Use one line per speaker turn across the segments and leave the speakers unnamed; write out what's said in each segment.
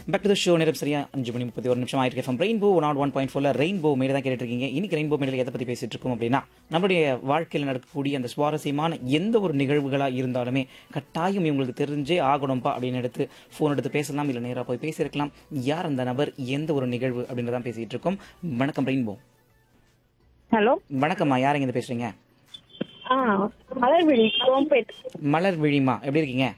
Back to the show நேரம் சரியா அஞ்சு மணி முப்பத்தி ஒரு நிமிஷம் ஆயிருக்கு FM Rainbow nought one point ஃபோர்ல ரெயின்போ மேலே தான் கேட்டுட்டு இருக்கீங்க இன்னைக்கு ரெயின்போ மேலே எதை பற்றி பேசிட்டு இருக்கோம் அப்படின்னா நம்மளுடைய வாழ்க்கையில் நடக்கக்கூடிய அந்த சுவாரஸ்யமான எந்த ஒரு நிகழ்வுகளாக இருந்தாலுமே கட்டாயம் இவங்களுக்கு தெரிஞ்சே ஆகணும்ப்பா அப்படின்னு எடுத்து ஃபோன் எடுத்து பேசலாம் இல்லை நேராக போய் பேசியிருக்கலாம் யார் அந்த நபர் எந்த ஒரு நிகழ்வு அப்படின்றதான் பேசிட்டு இருக்கோம் வணக்கம் ரெயின்போ
ஹலோ
வணக்கம்மா யார் இருந்து பேசுறீங்க
ஆ மலர்விழி கோம்பேட்
மலர் விழிமா எப்படி இருக்கீங்க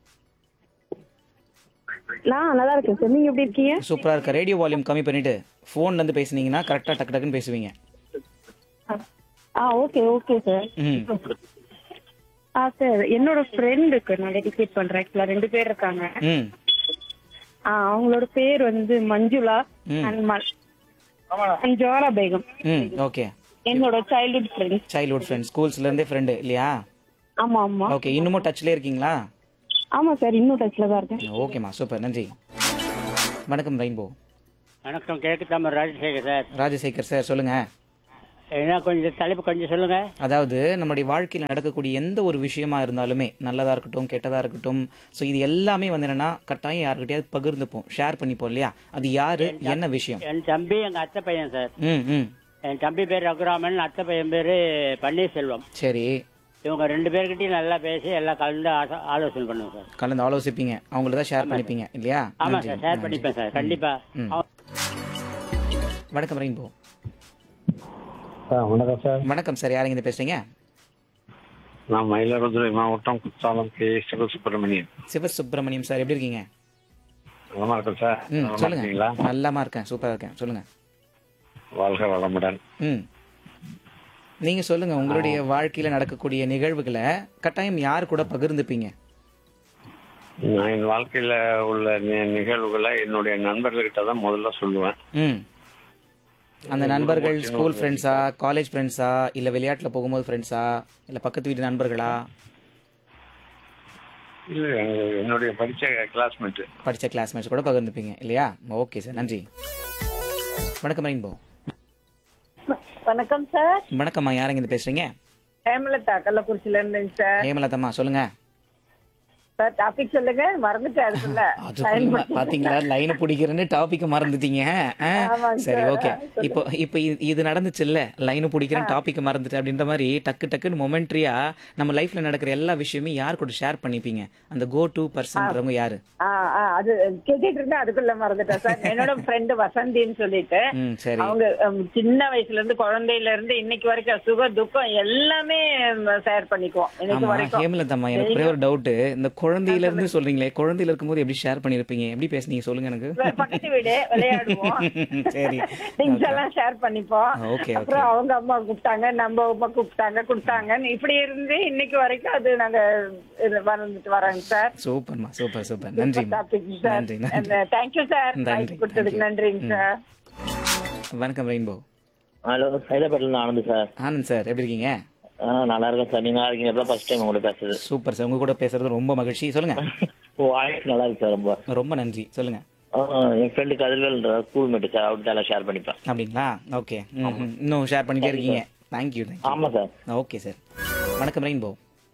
நான் நல்லா இருக்கேன் சார் நீங்க எப்படி இருக்கீங்க
சூப்பராக இருக்க ரேடியோ வால்யூம் கம்மி பண்ணிட்டு ஃபோன்ல இருந்து பேசுனீங்கன்னா கரெக்டாக டக்கு டக்குன்னு பேசுவீங்க
ஆ ஓகே ஓகே சார்
ம்
ஆ சார் என்னோட ஃப்ரெண்டுக்கு நான் டெடிகேட் பண்றேன் ஆக்சுவலா ரெண்டு பேர் இருக்காங்க
ம்
ஆ அவங்களோட பேர் வந்து மஞ்சுளா
ம்.
அண்ட் மல் அண்ட் ஜோரா பேகம்
ம் ஓகே
என்னோட சைல்ட்ஹுட் ஃப்ரெண்ட்
சைல்ட்ஹுட் ஃப்ரெண்ட் ஸ்கூல்ஸ்ல இருந்தே ஃப்ரெண்டு இல்லையா
ஆமா ஆமா
ஓகே இன்னமும் டச்ல இருக்கீங்களா
ஆமா சார் இன்னும் டச்ல தான் இருக்கேன்
ஓகேம்மா சூப்பர் நன்றி வணக்கம் ரெயின்போ
வணக்கம் கிழக்கு தமிழ் ராஜசேகர் சார்
ராஜசேகர் சார் சொல்லுங்க
என்ன கொஞ்சம் தலைப்பு கொஞ்சம் சொல்லுங்க
அதாவது நம்மளுடைய வாழ்க்கையில் நடக்கக்கூடிய எந்த ஒரு விஷயமா இருந்தாலுமே நல்லதா இருக்கட்டும் கெட்டதா இருக்கட்டும் ஸோ இது எல்லாமே வந்து என்னன்னா கட்டாயம் யாருக்கிட்டயாவது பகிர்ந்துப்போம் ஷேர் பண்ணிப்போம் இல்லையா அது யாரு என்ன விஷயம்
என் தம்பி எங்க அத்தை பையன் சார்
ம் ம்
என் தம்பி பேர் ரகுராமன் அத்தை பையன் பேரு பன்னீர்செல்வம்
சரி
இவங்க ரெண்டு பேர்கிட்டயும் நல்லா பேசி எல்லாம் கலந்து ஆச- ஆலோசனை பண்ணுவோம் சார்
கலந்து ஆலோசிப்பீங்க அவங்கள தான் ஷேர் பண்ணிப்பீங்க இல்லையா
ஆமா
நன்றி,
சார் ஷேர்
நன்றி.
பண்ணிப்பேன் சார் கண்டிப்பா
ம்.
அவ-
வணக்கம் ரெயின்போ
சார் வணக்கம் சார்
வணக்கம் சார் யாருங்க இருந்து பேசுறீங்க
நான் மயிலாடுதுறை மாவட்டம் குத்தாலம் கே சிவசுப்பிரமணியன்
சிவசுப்பிரமணியம் சார் எப்படி இருக்கீங்க
நலமா இருக்கேன் சார்
ம்
நலமா
சொல்லுங்க
இருக்கீங்களா
நல்லாமா இருக்கேன் சூப்பரா இருக்கேன் சொல்லுங்க
வாழ்க வளமுடன்
ம் நீங்க சொல்லுங்க உங்களுடைய வாழ்க்கையில நடக்கக்கூடிய நிகழ்வுகளை கட்டாயம் யார் கூட பகிர்ந்துப்பீங்க
நான் என் வாழ்க்கையில உள்ள நி- நிகழ்வுகளை என்னுடைய நண்பர்கள்கிட்ட தான் முதல்ல சொல்லுவேன்
ம் அந்த நண்பர்கள் ஸ்கூல் ஃப்ரெண்ட்ஸா காலேஜ் ஃப்ரெண்ட்ஸா இல்ல விளையாட்டுல போகும்போது ஃப்ரெண்ட்ஸா இல்ல பக்கத்து வீட்டு நண்பர்களா
இல்ல எங்க- என்னுடைய படிச்ச கிளாஸ்மேட்
படிச்ச கிளாஸ்மேட்ஸ் கூட பகிர்ந்துப்பீங்க இல்லையா ஓகே சார் நன்றி வணக்கம் ரெயின்போ
வணக்கம் சார்
வணக்கம்மா யாருங்க இருந்து பேசுறீங்க
ஹேமலதா கள்ளக்குறிச்சில இருந்தேங்க சார்
ஹேமலதம்மா சொல்லுங்க
சார் டாபிக் சொல்லுங்க மறந்துட்டேன் அதுக்குள்ள
அதுக்குள்ள பாத்தீங்களா லைன் பிடிக்கிறேன்னு டாபிக் மறந்துட்டீங்க ஆ?
ஆமாங்க
சரி
சார்.
ஓகே இப்போ இப்போ இது- இது நடந்துச்சுல்ல லைன் பிடிக்கிறேன் டாபிக் மறந்துட்டு அப்படின்ற மாதிரி டக்கு டக்குன்னு மொமெண்ட்ரியா நம்ம லைஃப்ல நடக்கிற எல்லா விஷயமே யார் கூட ஷேர் பண்ணிப்பீங்க அந்த கோ டு பர்சன்றவங்க யாரு
ஆ, ஆ, அது கேட்டுட்டு இருந்தேன் அதுக்குள்ள மறந்துட்டேன் சார் என்னோட ஃப்ரெண்டு வசந்தின்னு சொல்லிட்டு
ம் சரி
அவங்க ஹம், சின்ன வயசுல இருந்து குழந்தையில இருந்து இன்னைக்கு வரைக்கும் சுக துக்கம் எல்லாமே ஷேர் பண்ணிக்குவோம் இன்னைக்கு
ஆமா
வரைக்கும்
ஹேமலதம்மா எனக்கு ஒரே ஒரு டவுட் இந்த குழந்தையில இருந்து சொல்றீங்களே குழந்தையில இருக்கும்போது எப்படி ஷேர் பண்ணிருப்பீங்க எப்படி பேசுனீங்க சொல்லுங்க எனக்கு
பக்கத்து வீடு விளையாடுவோம்
சரி
திங்ஸ் எல்லாம் ஷேர் பண்ணிப்போம்
ஓகே ஓகே
அப்புறம் அவங்க அம்மா கூப்பிட்டாங்க நம்ம அம்மா கூப்பிட்டாங்க கொடுத்தாங்கன்னு இப்படி இருந்து இன்னைக்கு வரைக்கும் அது நாங்க இது வந்துட்டு வரோங்க சார்
சூப்பர்மா சூப்பர் சூப்பர் நன்றி
டாபிக் சார்
நன்றி நன்றி
தேங்க்யூ சார்
நன்றி,
கொடுத்ததுக்கு
thank you.
நன்றிங்க சார்
வணக்கம் ரெயின்போ
ஹலோ சைதாப்பேட்டில் ஆனந்த் சார்
ஆனந்த் சார் எப்படி இருக்கீங்க
ஆ நல்லா இருக்கேன் சார் நீங்க நல்லா இருக்கீங்க எப்போ ஃபர்ஸ்ட் டைம் உங்கள்ட்ட பேசுறது
சூப்பர் சார் உங்க கூட பேசுறது ரொம்ப மகிழ்ச்சி சொல்லுங்க
வாய்ஸ் நல்லா இருக்கு சார் ரொம்ப
ரொம்ப நன்றி சொல்லுங்க
ஆ, என் ஃப்ரெண்டு கதிர்வேல்ன்ற ஸ்கூல் மேட்டு சார் அவர்கிட்ட எல்லாம் ஷேர் பண்ணிப்பேன்
அப்படிங்களா ஓகே இன்னும் ஷேர் பண்ணிட்டே இருக்கீங்க தேங்க்யூ தேங்க்யூ
ஆமா சார்
ஓகே சார் வணக்கம் ரெயின்போ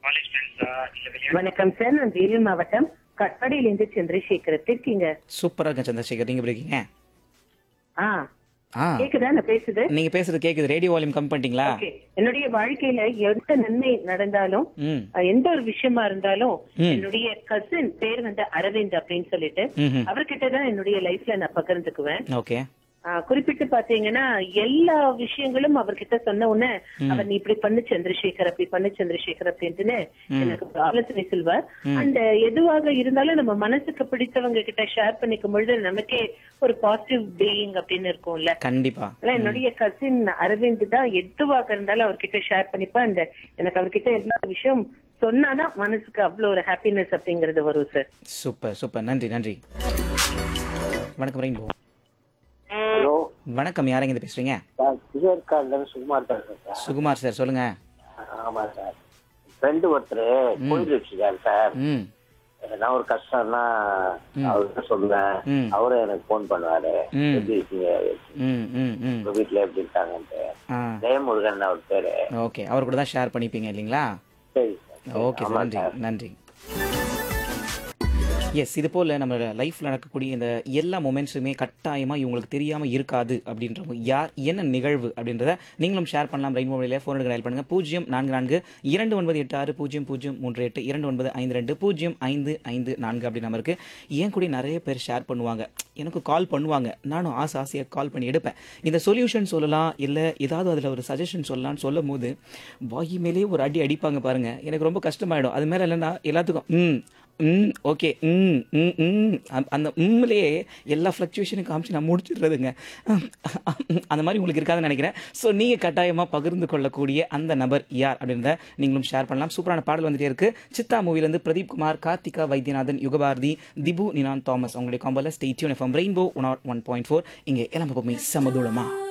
வணக்கம் சார் நான் வேலூர் மாவட்டம் கட்பாடியிலிருந்து சந்திரசேகர் இருக்கீங்க
சூப்பரா இருக்கேன் சந்திரசேகர் நீங்க எப்படி இருக்கீங்க
ஆ
ஆ
கேக்குதா நான் பேசுது
நீங்க பேசுறது கேக்குது ரேடியோ வால்யூம் கம்மி பண்ணிட்டீங்களா
ஓகே என்னுடைய வாழ்க்கையில எந்த நன்மை நடந்தாலும்
ம்
அஹ், எந்த ஒரு விஷயமா இருந்தாலும்
ம்.
என்னுடைய கசின் பேர் வந்து அரவிந்த் அப்படின்னு சொல்லிட்டு
ம்
அவர்கிட்ட தான் என்னுடைய லைஃப்ல நான் பகிர்ந்துக்குவேன்
ஓகே
ஆஹ் குறிப்பிட்டு பாத்தீங்கன்னா எல்லா விஷயங்களும் அவர்கிட்ட சொன்ன உடனே அவர் நீ இப்படி பண்ணு சந்திரசேகர் அப்படி பண்ணு சந்திரசேகர் அப்படின்ட்டுன்னு எனக்கு ஒரு ஆலோசனை சொல்வார் அந்த எதுவாக இருந்தாலும் நம்ம மனசுக்கு பிடித்தவங்க கிட்ட ஷேர் பண்ணிக்கும் பொழுது நமக்கே ஒரு பாசிட்டிவ் பீயிங் அப்படின்னு இருக்கும்ல
கண்டிப்பா
ஆனா என்னுடைய கசின் அரவிந்த் தான் எதுவாக இருந்தாலும் அவர்கிட்ட ஷேர் பண்ணிப்பா அந்த எனக்கு அவர்கிட்ட எல்லா விஷயம் சொன்னாதான் மனசுக்கு அவ்வளவு ஒரு ஹாப்பினஸ் அப்படிங்கறது வரும் சார்
சூப்பர் சூப்பர் நன்றி நன்றி வணக்கம் ரெயின்போ
ஹலோ
வணக்கம் யாருங்க இது பேசுறீங்க
சார் விஜயகார்ல சுகுமார் பேசுறேன் சார்
சுகுமார் சார் சொல்லுங்க
ஆமா சார் ஃப்ரெண்டு ஒருத்தர் கோயில் வச்சுக்காரு சார்
ம்
நான் ஒரு கஷ்டம்னா அவர்கிட்ட சொல்லுவேன்
ம்.
அவரும் எனக்கு ஃபோன் பண்ணுவாரு
ம்.
எப்படி இருக்கீங்க
ம் ம் ம்
உங்க வீட்டுல எப்படி இருக்காங்கன்ட்டு
ஆ
ஜெயமுருகன் அவர் பேரு
ஓகே அவர் கூட தான் ஷேர் பண்ணிப்பீங்க இல்லைங்களா
சரி சார்
ஓகே சார் நன்றி நன்றி எஸ் இது போல் நம்மளோட லைஃப்பில் நடக்கக்கூடிய இந்த எல்லா மொமெண்ட்ஸுமே கட்டாயமாக இவங்களுக்கு தெரியாமல் இருக்காது அப்படின்றவங்க யார் என்ன நிகழ்வு அப்படின்றத நீங்களும் ஷேர் பண்ணலாம் ரெயின் மொபைலில் ஃபோன் எடுக்க டயல் பண்ணுங்கள் பூஜ்ஜியம் நான்கு நான்கு இரண்டு ஒன்பது எட்டு ஆறு பூஜ்ஜியம் பூஜ்ஜியம் மூன்று எட்டு இரண்டு ஒன்பது ஐந்து ரெண்டு பூஜ்ஜியம் ஐந்து ஐந்து நான்கு அப்படி நம்பருக்கு ஏன் கூட நிறைய பேர் ஷேர் பண்ணுவாங்க எனக்கு கால் பண்ணுவாங்க நானும் ஆசை ஆசையாக கால் பண்ணி எடுப்பேன் இந்த சொல்யூஷன் சொல்லலாம் இல்லை ஏதாவது அதில் ஒரு சஜஷன் சொல்லலாம்னு சொல்லும் போது வாயி மேலேயே ஒரு அடி அடிப்பாங்க பாருங்க எனக்கு ரொம்ப கஷ்டமாயிடும் அது மேலே இல்லைன்னா எல்லாத்துக்கும் ம் ம் ஓகே ம் ம் ம் அந்த- அந்த உம்லேயே எல்லா ஃப்ளக்சுவேஷனும் காமிச்சு நான் முடிச்சிடுறதுங்க அந்த மாதிரி உங்களுக்கு இருக்காதுன்னு நினைக்கிறேன் ஸோ நீங்கள் கட்டாயமாக பகிர்ந்து கொள்ளக்கூடிய அந்த நபர் யார் அப்படின்றத நீங்களும் ஷேர் பண்ணலாம் சூப்பரான பாடல் வந்துட்டே இருக்கு சித்தா மூவிலேருந்து பிரதீப் குமார் கார்த்திகா வைத்தியநாதன் யுகபாரதி திபு நினான் தாமஸ் அவங்களுடைய காம்போல stay tune FM Rainbow one one point four இங்கே எல்லாம் எப்பவுமே சமதூளமா